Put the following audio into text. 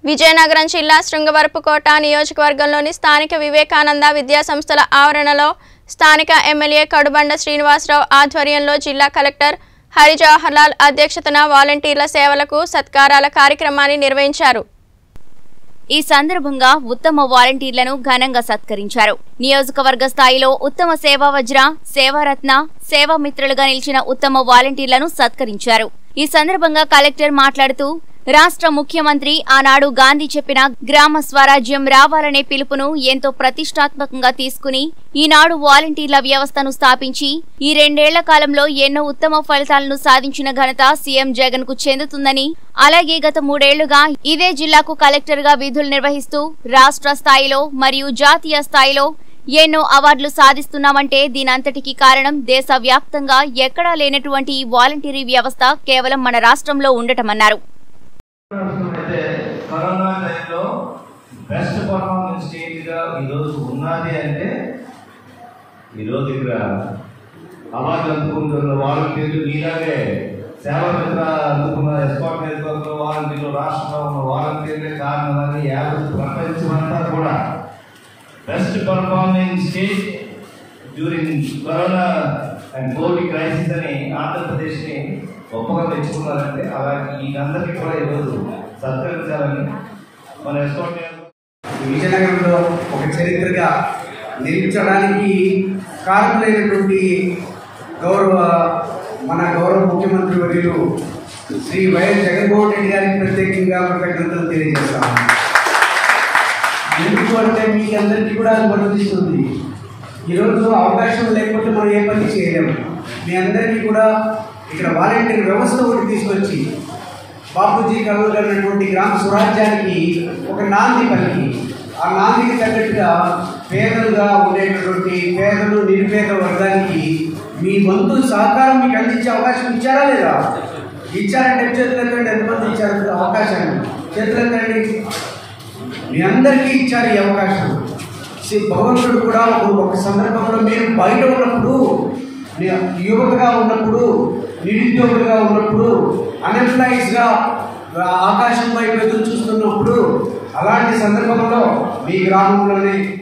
విజయనగరం జిల్లా శృంగవరపుకోట నియోజకవర్గంలోని స్థానిక వివేకానంద విద్యాసంస్థల ఆవరణలో స్థానిక ఎమ్మెల్యే కడుబండ శ్రీనివాసరావు ఆధ్వర్యంలో జిల్లా కలెక్టర్ హరి జవహర్లాల్ అధ్యక్షతన వాలంటీర్ల సేవలకు సత్కారాల కార్యక్రమాన్ని నిర్వహించారు ఈ సందర్భంగా ఉత్తమ వాలంటీర్లను ఘనంగా సత్కరించారు నియోజకవర్గ స్థాయిలో ఉత్తమ సేవా వజ్ర సేవారత్న సేవా మిత్రులుగా నిలిచిన ఉత్తమ వాలంటీర్లను సత్కరించారు ఈ సందర్భంగా కలెక్టర్ మాట్లాడుతూ రాష్ట్ర ముఖ్యమంత్రి ఆనాడు గాంధీ చెప్పిన గ్రామ స్వరాజ్యం రావాలనే పిలుపును ఎంతో ప్రతిష్టాత్మకంగా తీసుకుని ఈనాడు వాలంటీర్ల వ్యవస్థను స్థాపించి ఈ రెండేళ్ల కాలంలో ఎన్నో ఉత్తమ ఫలితాలను సాధించిన ఘనత సీఎం జగన్ కు చెందుతుందని అలాగే గత మూడేళ్లుగా ఇదే జిల్లాకు కలెక్టర్ గా విధులు నిర్వహిస్తూ రాష్ట్ర స్థాయిలో మరియు జాతీయ స్థాయిలో ఎన్నో అవార్డులు సాధిస్తున్నామంటే దీనంతటికీ కారణం దేశవ్యాప్తంగా ఎక్కడా లేనటువంటి ఈ వాలంటీరీ వ్యవస్థ కేవలం మన రాష్ట్రంలో ఉండటమన్నారు అయితే కరోనా టైంలో బెస్ట్ పర్ఫార్మెన్స్ స్టేట్గా ఈరోజు ఉన్నది అంటే ఈరోజు ఇక్కడ అవార్డు అందుకుంటున్న వాలంటీర్లు మీలాగే సేవ మిత్ర అందుకున్న ఎస్పాట్ నెట్వర్క్లో వాలంటీర్లు రాష్ట్రంలో ఉన్న వాలంటీర్లే కారణమని యావత్ ప్రపంచమంతా కూడా best performing state during corona and covid crisis అని ఆంధ్రప్రదేశ్ని గొప్పగా తెచ్చుకున్నారంటే అలాగే వీళ్ళందరికీ కూడా ఈరోజు సత్కరించాలని మన ఎస్కోట్ ఈ విజయనగరంలో ఒక చరిత్రగా నిలిచడానికి కారకులైనటువంటి గౌరవ మన గౌరవ ముఖ్యమంత్రి వర్యులు శ్రీ వైఎస్ జగన్మోహన్ రెడ్డి గారికి ప్రత్యేకంగా కృతజ్ఞతలు తెలియజేస్తాను ఎందుకు అంటే మీకు అందరికీ కూడా అది వర్తిస్తుంది ఈరోజు అవకాశం లేకపోతే మనం ఏ పని చేయలేము మీ అందరికీ కూడా ఇక్కడ వాలంటీర్ వ్యవస్థ ఒకటి తీసుకొచ్చి బాపూజీ కలగలిగినటువంటి గ్రామ స్వరాజ్యానికి ఒక నాంది పలికి ఆ నాందికి తగ్గట్టుగా పేదలుగా ఉండేటటువంటి పేదలు నిరుపేద వర్గానికి మీ వంతు సహకారం మీకు అందించే అవకాశం ఇచ్చారా లేదా ఇచ్చారంటే చేతులెత్తండి ఎంతమంది ఇచ్చారు అవకాశాన్ని చేతులెత్తండి మీ అందరికీ ఇచ్చారు ఈ అవకాశం శ్రీ భగవంతుడు కూడా ఒక- ఒక సందర్భంలో మీరు బయట ఉన్నప్పుడు ని- యువతగా ఉన్నప్పుడు నిరుద్యోగులుగా ఉన్నప్పుడు అన్ఎంప్లాయీస్గా ఆకాశం వైపు ఎదురు చూస్తున్నప్పుడు అలాంటి సందర్భంలో మీ గ్రామంలోనే